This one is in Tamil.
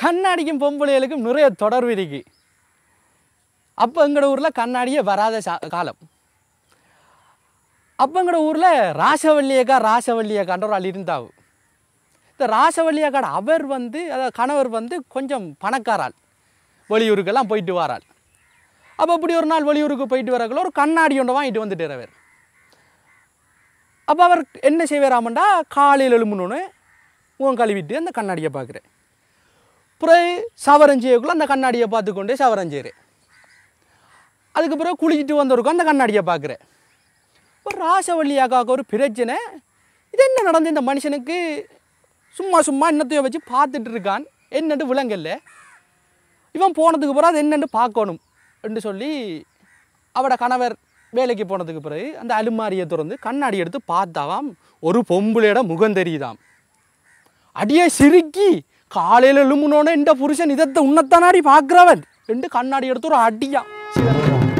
கண்ணாடிக்கும் பொம்பளைகளுக்கும் நிறைய தொடர்பு இருக்கு அப்போ எங்களோட ஊரில் கண்ணாடியே வராத சா- காலம் அப்போ எங்களோட ஊரில் ராசவல்லியக்கா ராசவல்லியக்கான்ற ஒரு ஆள் இருந்தாவு இந்த ராசவல்லியக்காட அவர் வந்து அதாவது கணவர் வந்து கொஞ்சம் பணக்காராள் வெளியூருக்கெல்லாம் போயிட்டு வராள் அப்போ இப்படி ஒரு நாள் வெளியூருக்கு போயிட்டு வரக்குள்ள ஒரு கண்ணாடி ஒன்று வாங்கிட்டு வந்துட்டு அவர் அப்போ அவர் என்ன செய்வாராமண்டா காலையில் எழும்பணுன்னு முகம் கழுவிட்டு அந்த கண்ணாடியை பார்க்குறேன் பிறகு சவரஞ்செய்யக்குள்ள அந்த கண்ணாடியை பார்த்துக்கொண்டே சவரஞ்செய்கிறேன் அதுக்கு பிறகு குளிச்சுட்டு வந்தவருக்கும் அந்த கண்ணாடியை பார்க்குறேன் ஒரு ராசவள்ளி அக்காவுக்கு ஒரு பிரச்சனை இது என்ன நடந்து இந்த மனுஷனுக்கு சும்மா சும்மா என்னத்தையோ வச்சு பார்த்துட்டு இருக்கான் என்னன்னு விளங்கல்ல இவன் போனதுக்கு பிறகு அது என்னன்னு பார்க்கணும் என்று சொல்லி அவட கணவர் வேலைக்கு போனதுக்கு பிறகு அந்த அலுமாரியை திறந்து கண்ணாடி எடுத்து பார்த்தாவாம் ஒரு பொம்பளையோட முகம் தெரியுதாம் அடியே சிரிக்கி காலையில் எழும்புனோன்னே இந்த புருஷன் இதத்தை உன்னத்தானாடி பார்க்குறவன் ரெண்டு கண்ணாடி எடுத்து ஒரு அடியா சிதறலாம்